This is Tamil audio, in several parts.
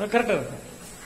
கரெக்டாக இருக்கு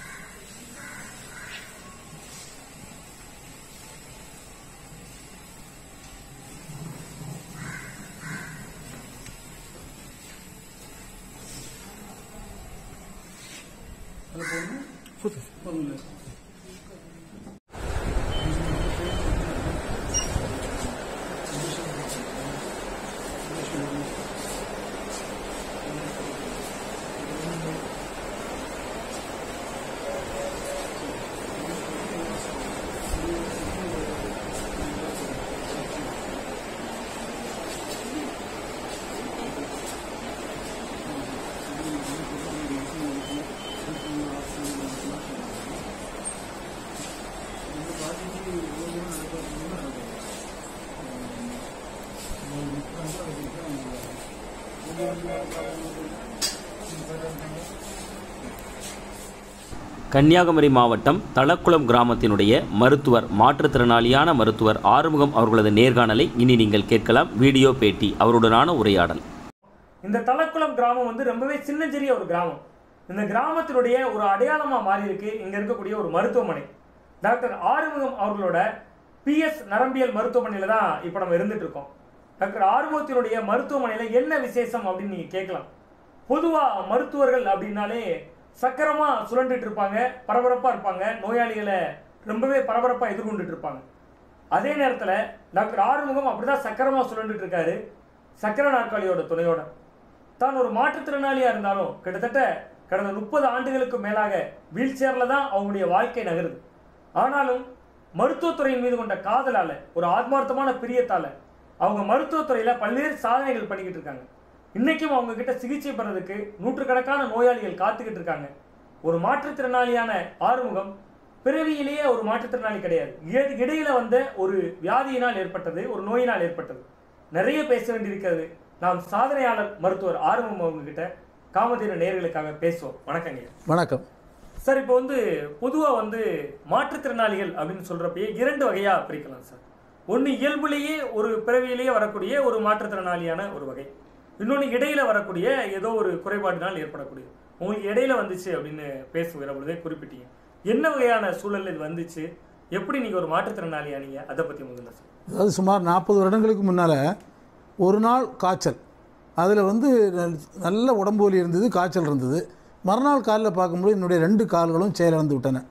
கன்னியாகுமரி மாவட்டம் தளக்குளம் கிராமத்தினுடைய மருத்துவர் மாற்றுத்திறனாளியான மருத்துவர் ஆறுமுகம் அவர்களது நேர்காணலை இனி நீங்கள் கேட்கலாம் வீடியோ பேட்டி அவருடனான உரையாடல் இந்த தலக்குளம் கிராமம் வந்து ரொம்பவே சின்னஞ்சிறிய ஒரு கிராமம் இந்த கிராமத்தினுடைய ஒரு அடையாளமா மாறி இருக்கு இங்க இருக்கக்கூடிய ஒரு மருத்துவமனை டாக்டர் ஆறுமுகம் அவர்களோட பிஎஸ் நரம்பியல் மருத்துவமனையில தான் இப்போ நம்ம இருந்துட்டு இருக்கோம் டாக்டர் ஆறுமுகத்தினுடைய மருத்துவமனையில என்ன விசேஷம் அப்படின்னு நீங்க கேட்கலாம் பொதுவா மருத்துவர்கள் அப்படின்னாலே சக்கரமா சுழண்டுட்டு இருப்பாங்க பரபரப்பா இருப்பாங்க நோயாளிகளை ரொம்பவே பரபரப்பா எதிர்கொண்டுட்டு இருப்பாங்க அதே நேரத்துல டாக்டர் ஆறுமுகம் அப்படிதான் சக்கரமா சுழண்டுட்டு இருக்காரு சக்கர நாற்காலியோட துணையோட தான் ஒரு மாற்றுத்திறனாளியா இருந்தாலும் கிட்டத்தட்ட கடந்த முப்பது ஆண்டுகளுக்கு மேலாக வீல் சேர்ல தான் அவங்களுடைய வாழ்க்கை நகருது ஆனாலும் மருத்துவத்துறையின் மீது கொண்ட காதலால ஒரு ஆத்மார்த்தமான பிரியத்தால அவங்க மருத்துவத்துறையில பல்வேறு சாதனைகள் பண்ணிக்கிட்டு இருக்காங்க இன்னைக்கும் அவங்க கிட்ட சிகிச்சை பெறதுக்கு நூற்றுக்கணக்கான நோயாளிகள் காத்துக்கிட்டு இருக்காங்க ஒரு மாற்றுத்திறனாளியான ஆறுமுகம் பிறவியிலேயே ஒரு மாற்றுத்திறனாளி கிடையாது இட- இடையில வந்த ஒரு வியாதியினால் ஏற்பட்டது ஒரு நோயினால் ஏற்பட்டது நிறைய பேச வேண்டியிருக்கிறது நாம் சாதனையாளர் மருத்துவர் ஆறுமுகம் அவங்க கிட்ட காமதேனு நேயர்களுக்காக பேசுவோம் வணக்கங்க வணக்கம் சார் இப்போ வந்து பொதுவாக வந்து மாற்றுத்திறனாளிகள் அப்படின்னு சொல்றப்பயே இரண்டு வகையா பிரிக்கலாம் சார் ஒன்று இயல்புலேயே ஒரு பிறவியிலேயே வரக்கூடிய ஒரு மாற்றுத்திறனாளியான ஒரு வகை இன்னொன்று இடையில வரக்கூடிய ஏதோ ஒரு குறைபாட்டினால் ஏற்படக்கூடிய உங்களுக்கு இடையில வந்துச்சு அப்படின்னு பேசுகிற பொழுதே குறிப்பிட்டீங்க என்ன வகையான சூழல் இது வந்துச்சு எப்படி நீங்க ஒரு மாற்றுத்திறனாளி ஆனீங்க அதை பத்தி முதல்ல சார் அதாவது சுமார் நாற்பது வருடங்களுக்கு முன்னால் ஒரு நாள் காய்ச்சல் அதில் வந்து நல்- நல்ல உடம்பு வலி இருந்தது காய்ச்சல் இருந்தது மறுநாள் காலில் பார்க்கும்போது என்னுடைய ரெண்டு கால்களும் செயலிழந்து விட்டன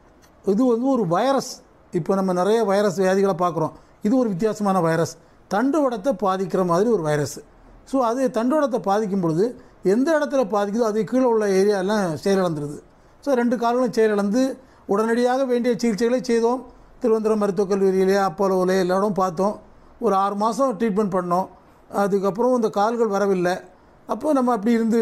இது வந்து ஒரு வைரஸ் இப்போ நம்ம நிறைய வைரஸ் வியாதிகளை பார்க்குறோம் இது ஒரு வித்தியாசமான வைரஸ் தண்டுவடத்தை பாதிக்கிற மாதிரி ஒரு வைரஸ் ஸோ அது தண்டுவடத்தை பாதிக்கும் பொழுது எந்த இடத்துல பாதிக்குதோ அது கீழே உள்ள ஏரியாலாம் செயலிழந்துருது ஸோ ரெண்டு கால்களும் செயலிழந்து உடனடியாக வேண்டிய சிகிச்சைகளை செய்தோம் திருவனந்தபுரம் மருத்துவக் கல்லூரியிலே அப்போலோவிலே எல்லா இடம் பார்த்தோம் ஒரு ஆறு மாதம் ட்ரீட்மெண்ட் பண்ணோம் அதுக்கப்புறம் இந்த கால்கள் வரவில்லை அப்போ நம்ம அப்படி இருந்து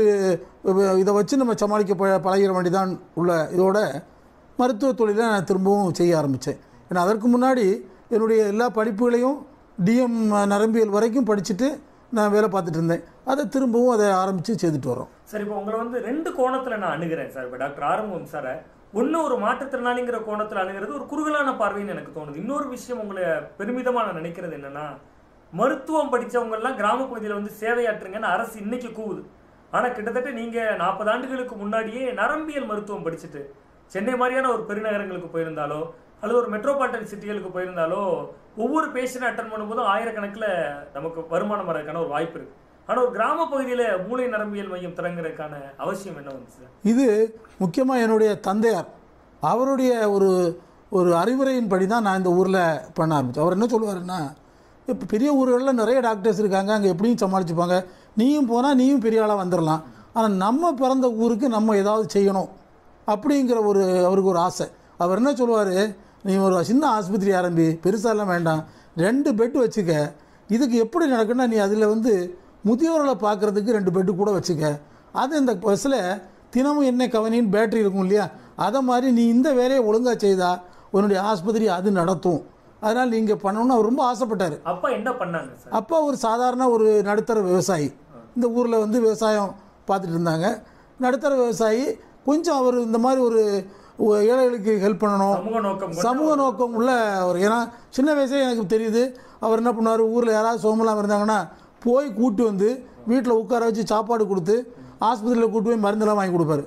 இ- இதை வச்சு நம்ம சமாளிக்க ப- பழகிற வேண்டிதான் உள்ள இதோட மருத்துவ தொழிலை நான் திரும்பவும் செய்ய ஆரம்பித்தேன் ஏன்னா அதற்கு முன்னாடி என்னுடைய எல்லா படிப்புகளையும் டிஎம் நரம்பியல் வரைக்கும் படிச்சுட்டு நான் வேலை பார்த்துட்டு இருந்தேன் அதை திரும்பவும் அதை ஆரம்பித்து செய்துட்டு வரோம் சார் இப்போ உங்களை வந்து ரெண்டு கோணத்துல நான் அணுகிறேன் சார் இப்போ டாக்டர் ஆறுமுகம் சாரை ஒன்று ஒரு மாற்றுத்திறனாளிங்கிற கோணத்துல அணுகிறது ஒரு குறுகலான பார்வைன்னு எனக்கு தோணுது இன்னொரு விஷயம் உங்களை பெருமிதமா நான் நினைக்கிறது என்னன்னா மருத்துவம் படிச்சவங்க எல்லாம் கிராம பகுதியில் வந்து சேவையாற்றுங்கன்னு அரசு இன்னைக்கு கூவுது ஆனா கிட்டத்தட்ட நீங்க நாற்பது ஆண்டுகளுக்கு முன்னாடியே நரம்பியல் மருத்துவம் படிச்சுட்டு சென்னை மாதிரியான ஒரு பெருநகரங்களுக்கு போயிருந்தாலோ அல்லது ஒரு மெட்ரோபாலிட்டன் சிட்டிகளுக்கு போயிருந்தாலோ ஒவ்வொரு பேஷண்ட் அட்டன் பண்ணும்போதும் ஆயிரக்கணக்கில் நமக்கு வருமானம் வரதுக்கான ஒரு வாய்ப்பு இருக்கு ஆனா ஒரு கிராம பகுதியில மூளை நரம்பியல் மையம் தொடங்குறதுக்கான அவசியம் என்ன வந்துச்சு சார் இது முக்கியமாக என்னுடைய தந்தையார் அவருடைய ஒரு ஒரு அறிவுரையின்படி தான் நான் இந்த ஊரில் பண்ண ஆரம்பித்தேன் அவர் என்ன சொல்லுவாருன்னா இப்போ பெரிய ஊர்களில் நிறைய டாக்டர்ஸ் இருக்காங்க அங்கே எப்படியும் சமாளிச்சுப்பாங்க நீயும் போனால் நீயும் பெரிய ஆளாக வந்துடலாம் ஆனால் நம்ம பிறந்த ஊருக்கு நம்ம ஏதாவது செய்யணும் அப்படிங்கிற ஒரு அவருக்கு ஒரு ஆசை அவர் என்ன சொல்லுவார் நீ ஒரு சின்ன ஆஸ்பத்திரி ஆரம்பி பெருசாலாம் வேண்டாம் ரெண்டு பெட் வச்சுக்க இதுக்கு எப்படி நடக்குன்னா நீ அதில் வந்து முதியோர்களை பார்க்குறதுக்கு ரெண்டு பெட்டு கூட வச்சுக்க அது இந்த பஸ்ஸில் தினமும் என்ன கவனின்னு பேட்டரி இருக்கும் இல்லையா அதை மாதிரி நீ இந்த வேலையை ஒழுங்காக செய்தா உன்னுடைய ஆஸ்பத்திரி அது நடத்தும் அதனால் நீங்கள் பண்ணணும்னு அவர் ரொம்ப ஆசைப்பட்டார் அப்பா என்ன பண்ணாங்க சார் அப்பா ஒரு சாதாரண ஒரு நடுத்தர விவசாயி இந்த ஊரில் வந்து விவசாயம் பார்த்துட்டு இருந்தாங்க நடுத்தர விவசாயி கொஞ்சம் அவர் இந்த மாதிரி ஒரு ஒ- ஏழைகளுக்கு ஹெல்ப் பண்ணணும் சமூக நோக்கம் கொண்ட சமூக நோக்கம் உள்ள ஒரு ஏன்னா சின்ன வயசே எனக்கு தெரியுது அவர் என்ன பண்ணுவார் ஊரில் யாராவது சோமலாம் இருந்தாங்கன்னா போய் கூட்டி வந்து வீட்டில் உட்கார வச்சு சாப்பாடு கொடுத்து ஆஸ்பத்திரியில் கூட்டு போய் மருந்தெல்லாம் வாங்கி கொடுப்பாரு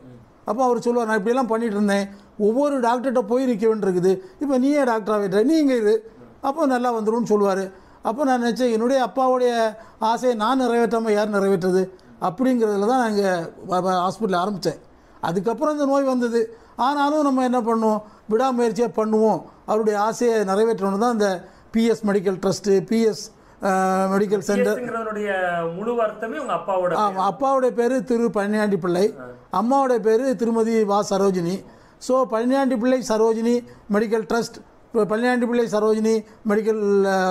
அப்போ அவர் சொல்லுவார் நான் இப்படியெல்லாம் பண்ணிட்டு இருந்தேன் ஒவ்வொரு டாக்டர்கிட்ட போய் நிற்க வேண்டியிருக்குது இப்போ நீயே டாக்டர் ஆகிட்ட நீ இங்கே இரு அப்போ நல்லா வந்துரும்னு சொல்லுவார் அப்போ நான் நினச்சேன் என்னுடைய அப்பாவுடைய ஆசையை நான் நிறைவேற்றாமல் யார் நிறைவேற்றுறது அப்படிங்கிறதுல தான் நான் இங்கே ஹாஸ்பிட்டல் ஆரம்பித்தேன் அதுக்கப்புறம் இந்த நோய் வந்தது ஆனாலும் நம்ம என்ன பண்ணுவோம் விடாமுயற்சியாக பண்ணுவோம் அவருடைய ஆசையை நிறைவேற்றணும் தான் இந்த PS medical trust PS medical centre பிஎஸ்ங்கிறதனுடைய முழு அர்த்தமே உங்க அப்பாவோட ஆமாம் அப்பாவுடைய பேர் திரு பழனியாண்டி பிள்ளை அம்மாவுடைய பேர் திருமதி வா Sarojini so Palaniandi Pillai Sarojini medical trust இப்போ Palaniyandi Pillai Sarojini medical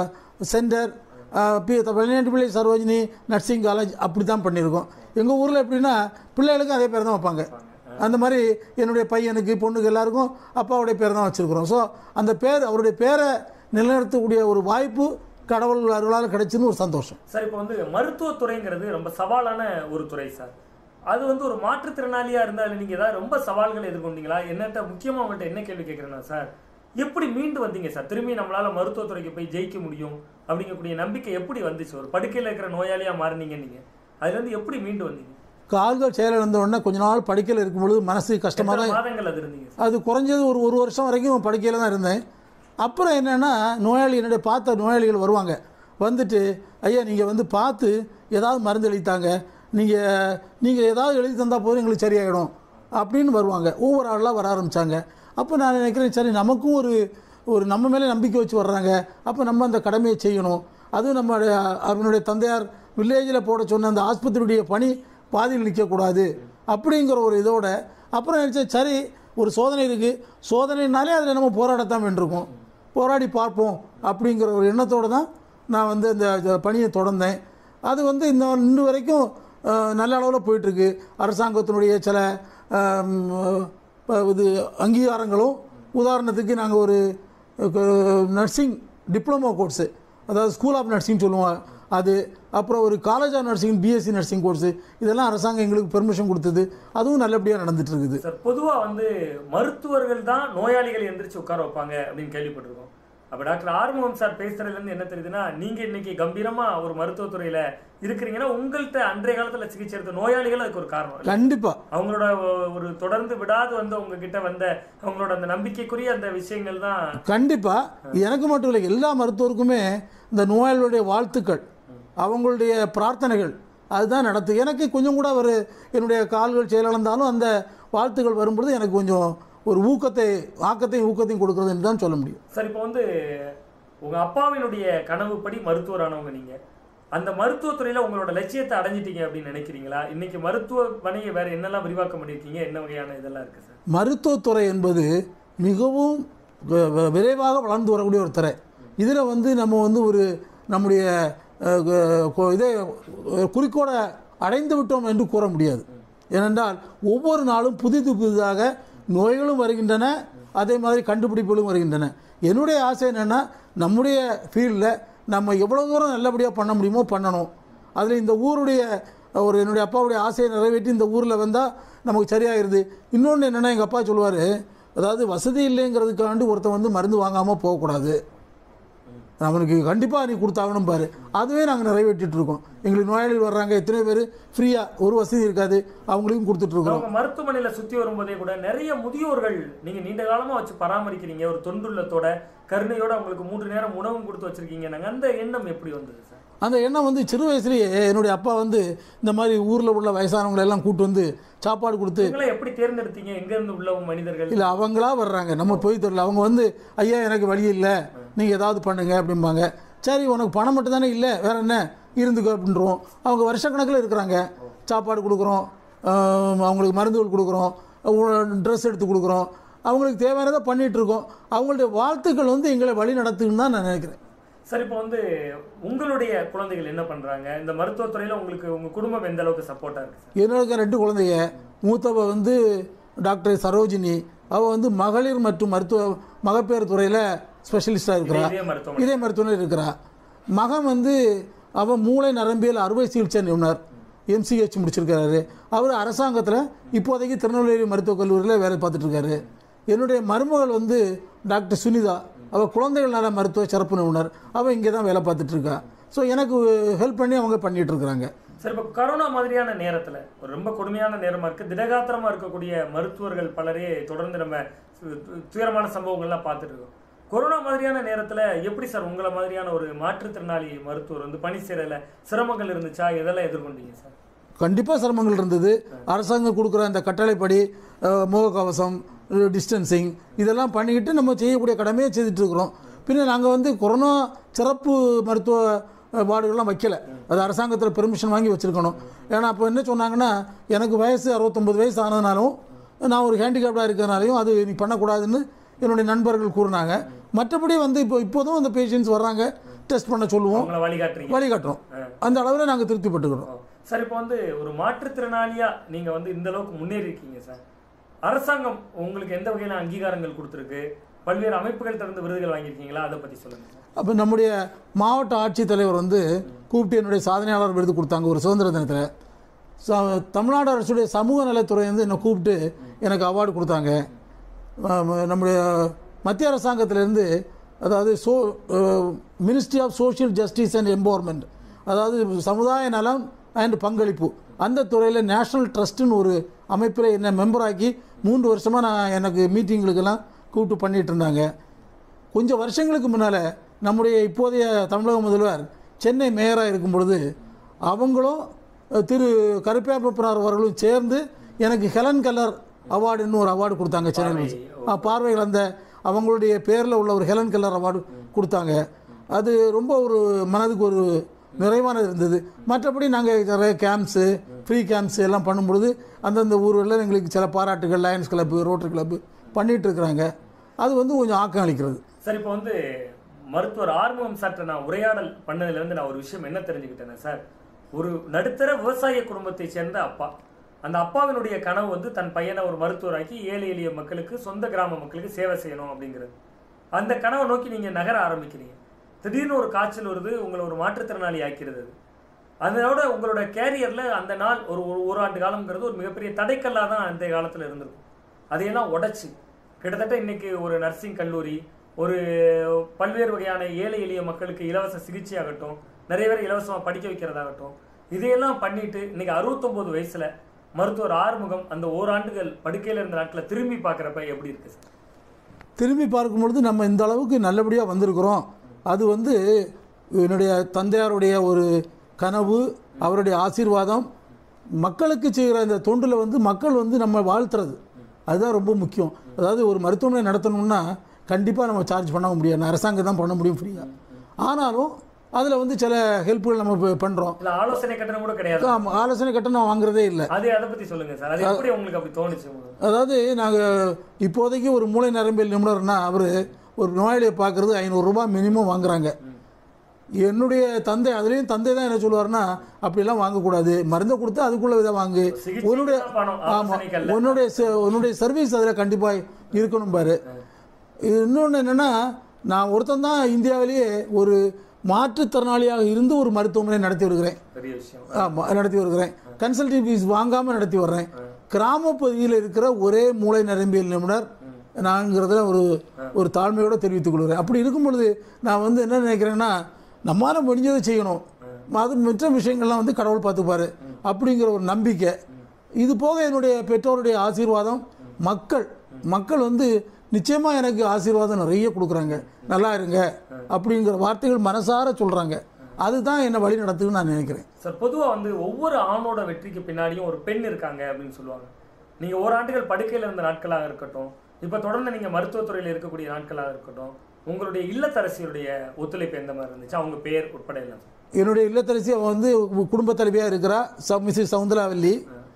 centre P Palaniyandi Pillai Sarojini nursing college அப்படி தான் பண்ணியிருக்கோம் எங்கள் ஊரில் எப்படின்னா பிள்ளைகளுக்கும் அதே பேர் தான் வைப்பாங்க அந்த மாதிரி என்னுடைய பையனுக்கு பொண்ணுக்கு எல்லாருக்கும் அப்பாவுடைய பேர் தான் வச்சுருக்குறோம் ஸோ அந்த பேர் அவருடைய பேரை நிலைநிறுத்தக்கூடிய ஒரு வாய்ப்பு கடவுள் அருளால் கிடைச்சுன்னு ஒரு சந்தோஷம் சார் இப்போ வந்து மருத்துவத்துறைங்கிறது ரொம்ப சவாலான ஒரு துறை சார் அது வந்து ஒரு மாற்றுத்திறனாளியா இருந்தாலும் நீங்க ஏதாவது ரொம்ப சவால்களை எதிர்கொண்டீங்களா என்னட்ட முக்கியமா உங்கள்கிட்ட என்ன கேள்வி கேட்குறேன்னா சார் எப்படி மீண்டு வந்தீங்க சார் திரும்பி நம்மளால மருத்துவத்துறைக்கு போய் ஜெயிக்க முடியும் அப்படிங்கக்கூடிய நம்பிக்கை எப்படி வந்துச்சு ஒரு படுக்கையில் இருக்கிற நோயாளியா மாறினீங்க நீங்க அதுல இருந்து எப்படி மீண்டு வந்தீங்க கால்கள் செயலிழந்த உடனே கொஞ்ச நாள் படுக்கையில் இருக்கும் பொழுது மனசு கஷ்டமாக எத்தனை தான் மாதங்கள் அது இருந்தீங்க சார்? அது குறைஞ்சது ஒரு ஒரு வருஷம் வரைக்கும் படுக்கையில் தான் இருந்தேன் அப்புறம் என்னென்னா நோயாளி என்னுடைய பார்த்த நோயாளிகள் வருவாங்க வந்துட்டு ஐயா நீங்கள் வந்து பார்த்து ஏதாவது மருந்து எழுதித்தாங்க நீங்கள் நீங்கள் ஏதாவது எழுதி தந்தால் போதும் எங்களுக்கு சரியாயிடும் அப்படின்னு வருவாங்க ஒவ்வொரு ஆளாக வர ஆரம்பித்தாங்க அப்போ நான் நினைக்கிறேன் சரி நமக்கும் ஒரு ஒரு நம்ம மேலே நம்பிக்கை வச்சு வர்றாங்க அப்போ நம்ம அந்த கடமையை செய்யணும் அதுவும் நம்ம அவனுடைய தந்தையார் வில்லேஜில் போட சொன்ன அந்த ஆஸ்பத்திரியுடைய பணி பாதியில் நிற்கக்கூடாது அப்படிங்கிற ஒரு இதோட அப்புறம் நினச்சேன் சரி ஒரு சோதனை இருக்குது சோதனைனாலே அதில் நம்ம போராடத்தான் வேண்டியிருக்கோம் போராடி பார்ப்போம் அப்படிங்கிற ஒரு எண்ணத்தோடு தான் நான் வந்து இந்த இந்த பணியை தொடர்ந்தேன் அது வந்து இந்த இன்று வரைக்கும் அஹ், நல்ல அளவில் போயிட்டுருக்கு அரசாங்கத்தினுடைய சில அஹ், அஹ், இது அங்கீகாரங்களும் உதாரணத்துக்கு நாங்கள் ஒரு நர்சிங் டிப்ளமோ கோர்ஸு அதாவது ஸ்கூல் ஆஃப் நர்சிங் சொல்லுவோம் அது அப்புறம் ஒரு college of nursing BSc nursing course இதெல்லாம் அரசாங்கம் எங்களுக்கு பெர்மிஷன் கொடுத்தது அதுவும் நல்லபடியாக நடந்துட்டு இருக்குது சார் பொதுவா வந்து மருத்துவர்கள் தான் நோயாளிகள் எந்திரிச்சு உட்கார வைப்பாங்க அப்படின்னு கேள்விப்பட்டிருக்கோம் அப்ப டாக்டர் ஆறுமுகம் சார் பேசுறதுல இருந்து என்ன தெரியுதுன்னா நீங்க இன்னைக்கு கம்பீரமா ஒரு மருத்துவத்துறையில இருக்கிறீங்கன்னா உங்கள்கிட்ட அன்றைய காலத்துல சிகிச்சை எடுத்த நோயாளிகள் அதுக்கு ஒரு காரணம் இல்ல? கண்டிப்பாக அவங்களோட ஒ- ஒரு தொடர்ந்து விடாது வந்து உங்ககிட்ட வந்த அவங்களோட அந்த நம்பிக்கைக்குரிய அந்த விஷயங்கள் தான் கண்டிப்பாக எனக்கு மட்டும் இல்லை எல்லா மருத்துவருக்குமே இந்த நோயாளிகளுடைய வாழ்த்துக்கள் அவங்களுடைய பிரார்த்தனைகள் அதுதான் நடத்து எனக்கு கொஞ்சம் கூட ஒரு என்னுடைய கால்கள் செயலிழந்தாலும் அந்த வாழ்த்துக்கள் வரும்பொழுது எனக்கு கொஞ்சம் ஒரு ஊக்கத்தை ஆக்கத்தையும் ஊக்கத்தையும் கொடுக்குறது என்று தான் சொல்ல முடியும் சார் இப்போ வந்து உங்க அப்பாவினுடைய கனவுப்படி மருத்துவரானவங்க நீங்க அந்த மருத்துவத்துறையில உங்களோட லட்சியத்தை அடைஞ்சிட்டீங்க அப்படின்னு நினைக்கிறீங்களா இன்னைக்கு மருத்துவ பணியை வேற என்னெல்லாம் விரிவாக்கம் பண்ணிருக்கீங்க என்ன வகையான இதெல்லாம் இருக்கு சார் மருத்துவத்துறை என்பது மிகவும் வ- வ- விரைவாக வளர்ந்து வரக்கூடிய ஒரு துறை இதில் வந்து நம்ம வந்து ஒரு நம்முடைய அஹ், க- கொ- இதை அஹ், குறிக்கோளை அடைந்து விட்டோம் என்று கூற முடியாது ஏனென்றால் ஒவ்வொரு நாளும் புதிது புதிதாக நோய்களும் வருகின்றன அதே மாதிரி கண்டுபிடிப்புகளும் வருகின்றன என்னுடைய ஆசை என்னென்னா நம்முடைய ஃபீல்டில் நம்ம எவ்வளோ தூரம் நல்லபடியாக பண்ண முடியுமோ பண்ணணும் அதில் இந்த ஊருடைய ஒரு என்னுடைய அப்பாவுடைய ஆசையை நிறைவேற்றி இந்த ஊரில் வந்தால் நமக்கு சரியாயிருது இன்னொன்று என்னென்னா எங்கள் அப்பா சொல்லுவார் அதாவது வசதி இல்லைங்கிறதுக்காண்டி ஒருத்தன் வந்து மருந்து வாங்காமல் போகக்கூடாது அவனுக்கு கண்டிப்பாக நீ கொடுத்தாகணும் பாரு அதுவே நாங்கள் நிறைவேற்றிட்டு இருக்கோம் எங்களுக்கு நோயாளிகள் வர்றாங்க எத்தனை பேர் ஃப்ரீயாக ஒரு வசதி இருக்காது அவங்களுக்கும் கொடுத்துட்ருக்கோம் அவங்க மருத்துவமனையில சுத்தி வரும்போதே கூட நிறைய முதியோர்கள் நீங்க நீண்ட காலமா வச்சு பராமரிக்கிறீங்க ஒரு தொண்டுள்ளத்தோட கருணையோட அவங்களுக்கு மூன்று நேரம் உணவும் கொடுத்து வச்சிருக்கீங்க நாங்க அந்த எண்ணம் எப்படி வந்தது சார் அந்த எண்ணம் வந்து சிறு வயசுலேயே என்னுடைய அப்பா வந்து இந்த மாதிரி ஊரில் உள்ள வயசானவங்களை எல்லாம் கூட்டு வந்து சாப்பாடு கொடுத்து உங்களை எப்படி தேர்ந்தெடுத்தீங்க எங்க இருந்து உள்ள மனிதர்கள் இல்லை அவங்களா வர்றாங்க நம்ம போய் தெரியல அவங்க வந்து ஐயா எனக்கு வழி இல்லை நீங்கள் ஏதாவது பண்ணுங்க அப்படிம்பாங்க சரி உனக்கு பணம் மட்டும் தானே இல்லை வேற என்ன இருந்துக்கோ அப்படின்றோம் அவங்க வருஷக்கணக்கில் இருக்கிறாங்க சாப்பாடு கொடுக்குறோம் ஆஹ் அவங்களுக்கு மருந்துகள் கொடுக்குறோம் ட்ரெஸ் எடுத்து கொடுக்குறோம் அவங்களுக்கு தேவையானதை பண்ணிட்டு இருக்கோம் அவங்களுடைய வாழ்த்துக்கள் வந்து எங்களை வழி நடத்துன்னு தான் நான் நினைக்கிறேன் சார் இப்போ வந்து உங்களுடைய குழந்தைகள் என்ன பண்றாங்க இந்த மருத்துவத்துறையில உங்களுக்கு உங்க குடும்பம் எந்த அளவுக்கு சப்போர்ட்டா இருக்கு சார் என்னோட ரெண்டு குழந்தைய மூத்தவ வந்து டாக்டர் சரோஜினி அவள் வந்து மகளிர் மற்றும் மருத்துவ மகப்பேறு துறையில் ஸ்பெஷலிஸ்டாக இருக்கிறா இதே மருத்துவமனை இதே மருத்துவமனையில் இருக்கிறா மகன் வந்து அவன் மூளை நரம்பியல் அறுவை சிகிச்சை நிபுணர் எம்சிஹெச் முடிச்சிருக்காரு அவர் அரசாங்கத்தில் இப்போதைக்கு திருநெல்வேலி மருத்துவக் கல்லூரியில் வேலை பார்த்துட்டு இருக்காரு என்னுடைய மருமகள் வந்து டாக்டர் சுனிதா அவள் குழந்தைகள் நல மருத்துவ சிறப்பு நிபுணர் அவள் இங்கே தான் வேலை பார்த்துட்டு இருக்கா ஸோ எனக்கு ஹெல்ப் பண்ணி அவங்க பண்ணிட்டு இருக்கிறாங்க சார் இப்போ கரோனா மாதிரியான நேரத்துல ஒரு ரொம்ப கொடுமையான நேரமா இருக்கு திடகாத்திரமா இருக்கக்கூடிய மருத்துவர்கள் பலரே தொடர்ந்து நம்ம து- து- துயரமான சம்பவங்கள்லாம் பார்த்துட்டு இருக்கோம் கொரோனா மாதிரியான நேரத்துல எப்படி சார் உங்களை மாதிரியான ஒரு மாற்றுத்திறனாளி மருத்துவர் வந்து பணி செய்யறதுல சிரமங்கள் இருந்துச்சா எதெல்லாம் எதிர்கொண்டீங்க சார் கண்டிப்பாக சிரமங்கள் இருந்தது அரசாங்கம் கொடுக்குற அந்த கட்டளைப்படி அஹ், முகக்கவசம் டிஸ்டன்சிங் இதெல்லாம் பண்ணிக்கிட்டு நம்ம செய்யக்கூடிய கடமையை செய்துட்டு இருக்கிறோம் பின்ன நாங்கள் வந்து கொரோனா சிறப்பு மருத்துவ அஹ், வார்டுகள்லாம் வைக்கல அது அரசாங்கத்தில் பெர்மிஷன் வாங்கி வச்சுருக்கணும் ஏன்னா அப்போ என்ன சொன்னாங்கன்னா எனக்கு வயசு அறுபத்தொம்பது வயசு ஆனதுனாலும் நான் ஒரு ஹேண்டிகேப்டாக இருக்கிறனாலையும் அது நீ பண்ணக்கூடாதுன்னு என்னுடைய நண்பர்கள் கூறினாங்க மற்றபடி வந்து இப்போ இப்போதும் அந்த பேஷண்ட்ஸ் வர்றாங்க டெஸ்ட் பண்ண சொல்லுவோம் உங்களை வழிகாட்டுறீங்க வழிகாட்டுறோம் அந்த அளவில் நாங்கள் திருப்திப்பட்டுக்கிறோம் ஓ. சார் இப்போ வந்து ஒரு மாற்றுத்திறனாளியா நீங்க வந்து இந்த அளவுக்கு முன்னேறி இருக்கீங்க சார் அரசாங்கம் உங்களுக்கு எந்த வகையான அங்கீகாரங்கள் கொடுத்துருக்கு பல்வேறு அமைப்புகள் திறந்து விருதுகள் வாங்கியிருக்கீங்களா அதை பத்தி சொல்லுங்க சார் அப்போ நம்முடைய மாவட்ட ஆட்சித்தலைவர் வந்து கூப்பிட்டு என்னுடைய சாதனையாளர் விருது கொடுத்தாங்க ஒரு சுதந்திர தினத்தில் ச- தமிழ்நாடு அரசுடைய சமூக நலத்துறை வந்து என்னை கூப்பிட்டு எனக்கு அவார்டு கொடுத்தாங்க ஆம், நம்முடைய மத்திய அரசாங்கத்திலேருந்து அதாவது so ministry of social justice and empowerment அதாவது சமுதாய நலம் அண்ட் பங்களிப்பு அந்த துறையில் நேஷனல் ட்ரஸ்ட்டுன்னு ஒரு அமைப்பில் என்னை மெம்பராக்கி மூன்று வருஷமாக நான் எனக்கு மீட்டிங்களுக்கெல்லாம் கூப்பிட்டு பண்ணிகிட்டு இருந்தாங்க கொஞ்சம் வருஷங்களுக்கு முன்னால் நம்முடைய இப்போதைய தமிழக முதல்வர் சென்னை மேயராக இருக்கும் பொழுது அவங்களும் அஹ், திரு கருப்பையாப்பனார் அவர்களும் சேர்ந்து எனக்கு ஹெலன் கலர் அவார்டுன்னு ஒரு அவார்டு கொடுத்தாங்க சென்னையில் வச்சு ஆ, பார்வைகள் அந்த அவங்களுடைய பேரில் உள்ள ஒரு ஹெலன் கலர் அவார்டு கொடுத்தாங்க அது ரொம்ப ஒரு மனதுக்கு ஒரு நிறைவானது இருந்தது மற்றபடி நாங்கள் நிறைய கேம்ப்ஸு ஃப்ரீ கேம்ப்ஸ் எல்லாம் பண்ணும்பொழுது அந்தந்த ஊர்களில் எங்களுக்கு சில பாராட்டுகள் லயன்ஸ் கிளப்பு ரோட்டரி கிளப்பு பண்ணிகிட்டு இருக்கிறாங்க அது வந்து கொஞ்சம் ஆக்கம் அளிக்கிறது சார் இப்போ வந்து மருத்துவர் ஆறுமுகம் சார்ட்ட நான் உரையாடல் பண்ணதுல இருந்து நான் ஒரு விஷயம் என்ன தெரிஞ்சுக்கிட்டேன்னா சார் ஒரு நடுத்தர விவசாய குடும்பத்தை சேர்ந்த அப்பா அந்த அப்பாவினுடைய கனவு வந்து தன் பையனை ஒரு மருத்துவராக்கி ஏழை எளிய மக்களுக்கு சொந்த கிராம மக்களுக்கு சேவை செய்யணும் அப்படிங்கிறது அந்த கனவை நோக்கி நீங்க நகர ஆரம்பிக்கிறீங்க திடீர்னு ஒரு காய்ச்சல் வருது உங்களை ஒரு மாற்றுத்திறனாளி ஆக்கிறது அது. அதோட உங்களோட கேரியர்ல அந்த நாள் ஒரு ஒரு ஒரு ஆண்டு காலம்ங்கிறது ஒரு மிகப்பெரிய தடைக்கல்லா தான் அந்த காலத்துல இருந்திருக்கும் அதையெல்லாம் உடைச்சு கிட்டத்தட்ட இன்னைக்கு ஒரு நர்சிங் கல்லூரி ஒரு பல்வேறு வகையான ஏழை எளிய மக்களுக்கு இலவச சிகிச்சை ஆகட்டும் நிறைய பேர் இலவசமா படிக்க வைக்கிறதாகட்டும் இதையெல்லாம் பண்ணிட்டு இன்னைக்கு அறுபத்தொன்பது வயசுல மருத்துவர் ஆறுமுகம் அந்த ஓராண்டுகள் படுக்கையில இருந்த நாட்களை திரும்பி பார்க்கறப்ப எப்படி இருக்கு சார் திரும்பி பார்க்கும் பொழுது நம்ம இந்த அளவுக்கு நல்லபடியாக வந்திருக்கிறோம் அது வந்து என்னுடைய தந்தையாருடைய ஒரு கனவு அவருடைய ஆசீர்வாதம் மக்களுக்கு செய்கிற இந்த தொண்டில் வந்து மக்கள் வந்து நம்ம வாழ்த்துறது அதுதான் ரொம்ப முக்கியம் அதாவது ஒரு மருத்துவமனை நடத்தணும்னா கண்டிப்பாக நம்ம சார்ஜ் பண்ண முடியாது அரசாங்கம் தான் பண்ண முடியும் ஃப்ரீயாக ஆனாலும் அதில் வந்து சில ஹெல்ப்புகள் நம்ம பண்ணுறோம் இல்ல ஆலோசனை கட்டணம் கூட கிடையாது ஆலோசனை கட்டணம் வாங்குறதே இல்லை அது அதை பத்தி சொல்லுங்க சார் அது எப்படி உங்களுக்கு அப்படி தோணுச்சு உங்களுக்கு? அதாவது நாங்கள் இப்போதைக்கு ஒரு மூளை நரம்பியல் நிபுணர்னா அவர் ஒரு நோயாளியை பார்க்குறது ஐநூறுரூபா மினிமம் வாங்குறாங்க என்னுடைய தந்தை அதுலேயும் தந்தை தான் என்ன சொல்லுவார்னா அப்படிலாம் வாங்கக்கூடாது மருந்தை கொடுத்து அதுக்குள்ள இதை வாங்கு சிகிச்சைக்கு உன்னுடைய தான் பணம், ஆமாம் ஆலோசனைக்கு அல்ல. உன்னுடைய ச- உன்னுடைய சர்வீஸ் அதில் கண்டிப்பாக இருக்கணும் பாரு இன்னொன்று என்னென்னா நான் ஒருத்தன் தான் இந்தியாவிலேயே ஒரு மாற்றுத்திறனாளியாக இருந்து ஒரு மருத்துவமனை நடத்தி வருகிறேன் பெரிய விஷயம் ஆமாம் நடத்தி வருகிறேன் கன்சல்டிங் ஃபீஸ் வாங்காமல் நடத்தி வர்றேன் கிராமப்பகுதியில் இருக்கிற ஒரே மூளை நரம்பியல் நிபுணர் நான்கிறதுல ஒரு ஒரு தாழ்மையோடு தெரிவித்துக் கொள்கிறேன் அப்படி இருக்கும் பொழுது நான் வந்து என்ன நினைக்கிறேன்னா நம்மளால முடிஞ்சதை செய்யணும் அது மற்ற விஷயங்கள்லாம் வந்து கடவுள் பார்த்துப்பாரு அப்படிங்கிற ஒரு நம்பிக்கை இது போக என்னுடைய பெற்றோருடைய ஆசீர்வாதம் மக்கள் மக்கள் வந்து நிச்சயமாக எனக்கு ஆசீர்வாதம் நிறைய கொடுக்குறாங்க நல்லா இருங்க அப்படிங்கிற வார்த்தைகள் மனசார சொல்கிறாங்க அதுதான் என்னை வழி நடத்துன்னு நான் நினைக்கிறேன் சார் பொதுவா வந்து ஒவ்வொரு ஆணோட வெற்றிக்கு பின்னாடியும் ஒரு பெண் இருக்காங்க அப்படின்னு சொல்லுவாங்க நீங்க ஓராண்டுகள் படுக்கையில இருந்த நாட்களாக இருக்கட்டும் இப்ப தொடர்ந்து நீங்க மருத்துவத்துறையில இருக்கக்கூடிய நாட்களாக இருக்கட்டும் உங்களுடைய இல்லத்தரசியுடைய ஒத்துழைப்பு எந்த மாதிரி இருந்துச்சு அவங்க பேர் உட்பட எல்லாம் என்னுடைய இல்லத்தரசி அவ வந்து குடும்பத் தலைவியாக இருக்கிறா ச மிஸ்ஸஸ் சவுந்தராவல்லி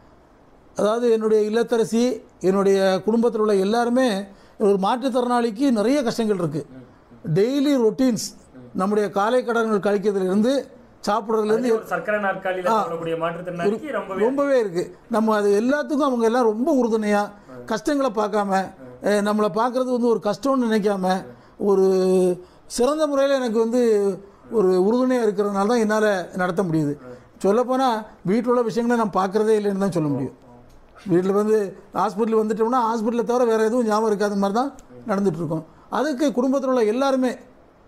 அதாவது என்னுடைய இல்லத்தரசி என்னுடைய குடும்பத்தில் உள்ள எல்லாருமே ஒரு மாற்றுத்திறனாளிக்கு நிறைய கஷ்டங்கள் இருக்குது டெய்லி ரொட்டீன்ஸ் நம்முடைய காலை கடன்கள் கழிக்கிறதுலேருந்து சாப்பிட்றதுலேருந்து ஒரு சர்க்கரை நாற்காலியில சொல்லக்கூடிய மாற்றுத்திறனாளிக்கு ரொம்பவே ரொம்பவே இருக்குது நம்ம அது எல்லாத்துக்கும் அவங்க எல்லாம் ரொம்ப உறுதுணையாக கஷ்டங்களை பார்க்காம அஹ், நம்மளை பார்க்குறது வந்து ஒரு கஷ்டம்னு நினைக்காம ஒரு சிறந்த முறையில் எனக்கு வந்து ஒரு உறுதுணையாக இருக்கிறதுனால தான் என்னால் நடத்த முடியுது சொல்லப்போனால் வீட்டில் உள்ள விஷயங்களை நான் பார்க்குறதே இல்லைன்னு தான் சொல்ல முடியும் வீட்டில் வந்து ஹாஸ்பிட்டல் வந்துட்டோம்னா ஹாஸ்பிட்டலை தவிர வேறு எதுவும் ஞாபகம் இருக்காத மாதிரி தான் நடந்துட்டு இருக்கோம் அதுக்கு குடும்பத்தில் உள்ள எல்லாருமே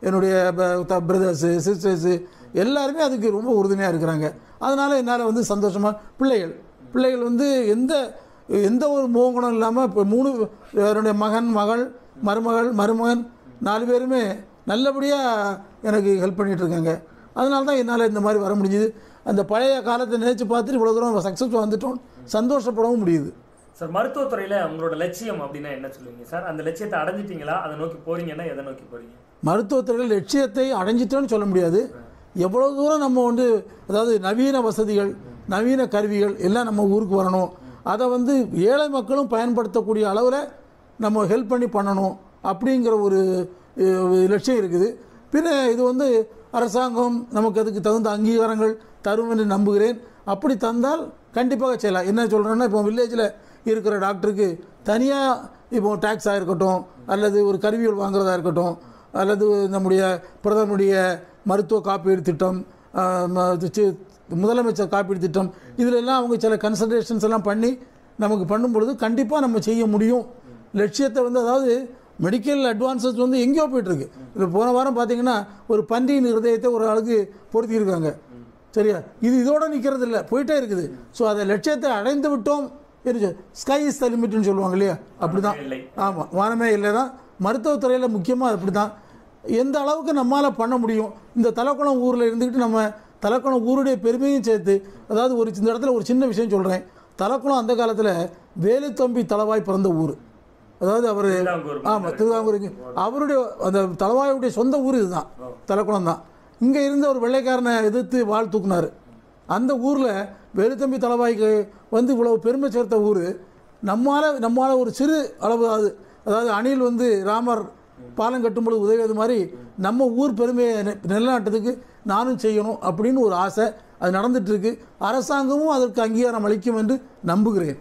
என்னுடைய பிரதர்ஸு சிஸ்டர்ஸு எல்லாருமே அதுக்கு ரொம்ப உறுதுணையாக இருக்கிறாங்க அதனால் என்னால் வந்து சந்தோஷமாக பிள்ளைகள் பிள்ளைகள் வந்து எந்த எந்த ஒரு மோகனம் இல்லாமல் இப்போ மூணு என்னுடைய மகன் மகள் மருமகள் மருமகன் நாலு பேருமே நல்லபடியாக எனக்கு ஹெல்ப் பண்ணிகிட்டு இருக்காங்க அதனால தான் என்னால் இந்த மாதிரி வர முடிஞ்சுது அந்த பழைய காலத்தை நினைச்சு பார்த்துட்டு இவ்வளோ தூரம் சக்ஸஸ் வந்துட்டோம் சந்தோஷப்படவும் முடியுது சார் மருத்துவத்துறையில உங்களோட லட்சியம் அப்படின்னா என்ன சொல்லுவீங்க சார் அந்த லட்சியத்தை அடைஞ்சிட்டீங்களா அதை நோக்கி போறீங்கன்னா எதை நோக்கி போறீங்க மருத்துவத்துறையில் லட்சியத்தை அடைஞ்சிட்டோன்னு சொல்ல முடியாது எவ்வளோ தூரம் நம்ம வந்து அதாவது நவீன வசதிகள் நவீன கருவிகள் எல்லாம் நம்ம ஊருக்கு வரணும் அதை வந்து ஏழை மக்களும் பயன்படுத்தக்கூடிய அளவில் நம்ம ஹெல்ப் பண்ணி பண்ணணும் அப்படிங்கிற ஒரு அஹ், லட்சியம் இருக்குது பின்ன இது வந்து அரசாங்கம் நமக்கு அதுக்கு தகுந்த அங்கீகாரங்கள் தரும் என்று நம்புகிறேன் அப்படி தந்தால் கண்டிப்பாக செய்யலாம் என்ன சொல்கிறேன்னா இப்போ வில்லேஜில் இருக்கிற டாக்டருக்கு தனியாக இப்போ டேக்ஸாக இருக்கட்டும் அல்லது ஒரு கருவிகள் வாங்குறதா இருக்கட்டும் அல்லது நம்முடைய பிரதமருடைய மருத்துவ காப்பீடு திட்டம் ஆஹ், ம- இது சி- முதலமைச்சர் காப்பீடு திட்டம் இதில் எல்லாம் அவங்க சில கன்சல்டேஷன்ஸ் எல்லாம் பண்ணி நமக்கு பண்ணும் பொழுது கண்டிப்பாக நம்ம செய்ய முடியும் லட்சியத்தை வந்து அதாவது மெடிக்கல் அட்வான்சஸ் வந்து எங்கேயோ போயிட்டுருக்கு இப்போ போன வாரம் பார்த்தீங்கன்னா ஒரு பன்றியின் இருதயத்தை ஒரு ஆளுக்கு பொருத்தியிருக்காங்க சரியா இது இதோட நிற்கிறது இல்லை போயிட்டே இருக்குது ஸோ அதை லட்சியத்தை அடைந்து விட்டோம் ஸ்கை இஸ் த லிமிட்னு சொல்லுவாங்க இல்லையா அப்படிதான் இல்லை ஆமாம் வானமே இல்லை தான் மருத்துவத்துறையில் முக்கியமாக அப்படி தான் எந்த அளவுக்கு நம்மால் பண்ண முடியும் இந்த தலக்குளம் ஊரில் இருந்துக்கிட்டு நம்ம தலக்குளம் ஊருடைய பெருமையும் சேர்த்து அதாவது ஒரு இந்த இடத்துல ஒரு சின்ன விஷயம் சொல்கிறேன் தலக்குளம் அந்த காலத்தில் வேலுத்தம்பி தளவாய் பிறந்த ஊர் அதாவது அவர் திருவிதாங்கூர் ஆமாம் திருவாங்கூருக்கு அவருடைய அந்த தளவாயுடைய சொந்த ஊர் இதுதான் தலக்குளம் தான் இங்கே இருந்த ஒரு வெள்ளைக்காரனை எதிர்த்து வாழ் தூக்குனார் அந்த ஊரில் வேலுத்தம்பி தளவாய்க்கு வந்து இவ்வளவு பெருமை சேர்த்த ஊர் நம்மால் நம்மால் ஒரு சிறு அளவு அது அதாவது அணில் வந்து ராமர் பாலம் கட்டும்பொழுது உதவியது மாதிரி நம்ம ஊர் பெருமையை நி- நிலைநாட்டுறதுக்கு நானும் செய்யணும் அப்படின்னு ஒரு ஆசை அது நடந்துட்டு இருக்கு அரசாங்கமும் அதற்கு அங்கீகாரம் அளிக்கும் என்று நம்புகிறேன்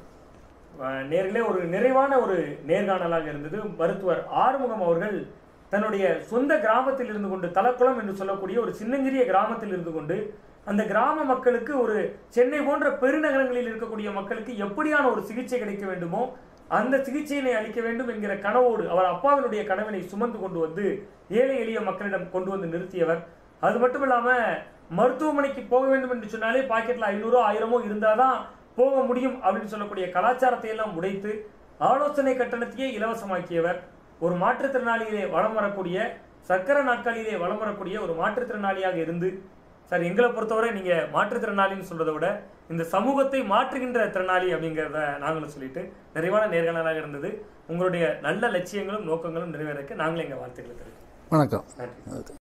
அஹ் நேர்களே ஒரு நிறைவான ஒரு நேர்காணலாக இருந்தது மருத்துவர் ஆறுமுகம் அவர்கள் தன்னுடைய சொந்த கிராமத்தில் இருந்து கொண்டு தலக்குளம் என்று சொல்லக்கூடிய ஒரு சின்னஞ்சிறிய கிராமத்தில் இருந்து கொண்டு அந்த கிராம மக்களுக்கு ஒரு சென்னை போன்ற பெருநகரங்களில் இருக்கக்கூடிய மக்களுக்கு எப்படியான ஒரு சிகிச்சை கிடைக்க வேண்டுமோ அந்த சிகிச்சையினை அளிக்க வேண்டும் என்கிற கனவோடு அவர் அப்பாவினுடைய கனவினை சுமந்து கொண்டு வந்து ஏழை எளிய மக்களிடம் கொண்டு வந்து நிறுத்தியவர் அது மட்டும் இல்லாம மருத்துவமனைக்கு போக வேண்டும் என்று சொன்னாலே பாக்கெட்ல ஐநூறோ ஆயிரமோ இருந்தாதான் போக முடியும் அப்படின்னு சொல்லக்கூடிய கலாச்சாரத்தை எல்லாம் உடைத்து ஆலோசனை கட்டணத்தையே இலவசமாக்கியவர் ஒரு மாற்றுத்திறனாளியிலே வலம் வரக்கூடிய சக்கர நாட்காலியிலே வலம் வரக்கூடிய ஒரு மாற்றுத்திறனாளியாக இருந்து சார் எங்களை பொறுத்தவரை நீங்க மாற்றுத்திறனாளின்னு சொல்றதை விட இந்த சமூகத்தை மாற்றுகின்ற திறனாளி அப்படிங்கிறத நாங்களும் சொல்லிட்டு நிறைவான நேர்காணலாக இருந்தது உங்களுடைய நல்ல லட்சியங்களும் நோக்கங்களும் நிறைவேறக்கு நாங்களும் எங்க வாழ்த்துக்களை தெரிவிக்கிறோம் வணக்கம் நன்றி